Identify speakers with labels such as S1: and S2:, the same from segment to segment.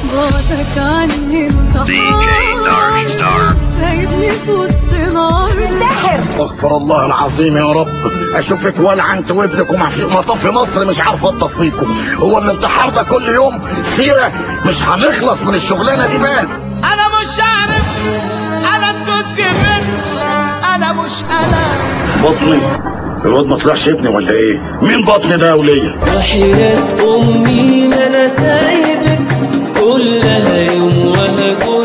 S1: بعدك عني انت
S2: Darky Star.
S1: سايبني في وسط نار
S3: استغفر الله العظيم يا رب اشوفك ولا انت وابنك ومع- مطاف مصر مش عارفه تطفيكم هو الانتحار ده كل يوم سيره مش هنخلص من الشغلانه دي بقى
S4: انا مش عارف انا كنت من انا مش انا
S3: بطني الواد ما طلعش ابني ولا ايه مين بطني ده يا وليه
S5: وحياة أمي ما أنا سايبك كلها يوم وهكون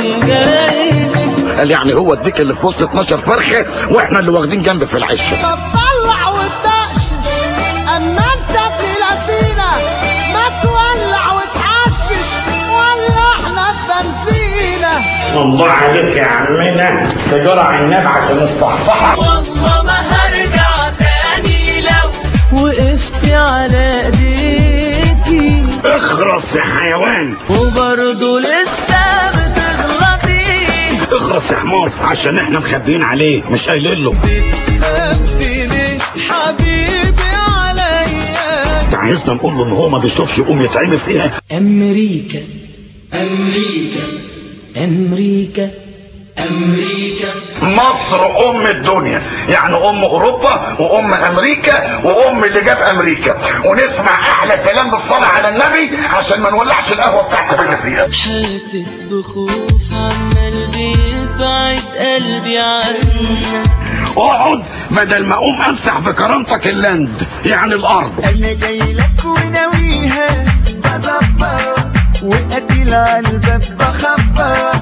S5: جايبك
S3: قال يعني هو اديك اللي في وسط 12 فرخه واحنا اللي واخدين جنب في العشه
S4: ما تطلع وتدقشش اما انت ابن لذينه ما تولع وتحشش ولعنا البنزينه
S3: الله عليك يا عمنا تجرى عناب عشان الصحصحه
S5: والله ما هرجع تاني لو وقفت على ايديكي
S3: اخرس يا حيوان
S5: وبرضه لسه بتغلطي
S3: اخرس يا حمار عشان احنا مخبيين عليه مش قايلين له
S4: بتخبيني حبيبي عليا
S3: انت عايزنا نقول له ان هو ما بيشوفش يقوم يتعمل فيها
S5: أمريكا أمريكا أمريكا أمريكا
S3: مصر ام الدنيا يعني ام اوروبا وام امريكا وام اللي جاب امريكا ونسمع احلى كلام بالصلاه على النبي عشان ما نولعش القهوه بتاعت بينا فيها
S5: حاسس بخوف عمال بيبعد قلبي عنك
S3: اقعد بدل ما اقوم امسح بكرامتك اللاند يعني الارض
S4: انا جاي لك وناويها بظبط وقتل على الباب بخبط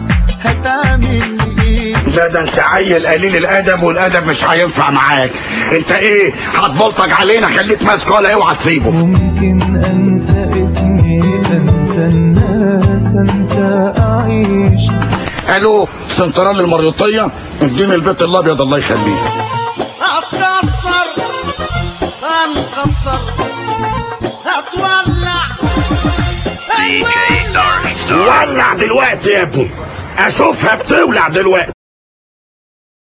S4: هتعمل ايه
S3: لا ده انت عيل قليل الادب والادب مش هينفع معاك انت ايه هتبلطج علينا خليك ماسك ولا اوعى تسيبه
S6: ممكن انسى اسمي انسى الناس انسى اعيش
S3: الو سنترال المريوطيه اديني البيت الابيض الله يخليك
S4: هتكسر هنكسر هتولع
S2: DK Darky Star.
S3: ولع دلوقتي يا ابني اشوفها بتولع دلوقتي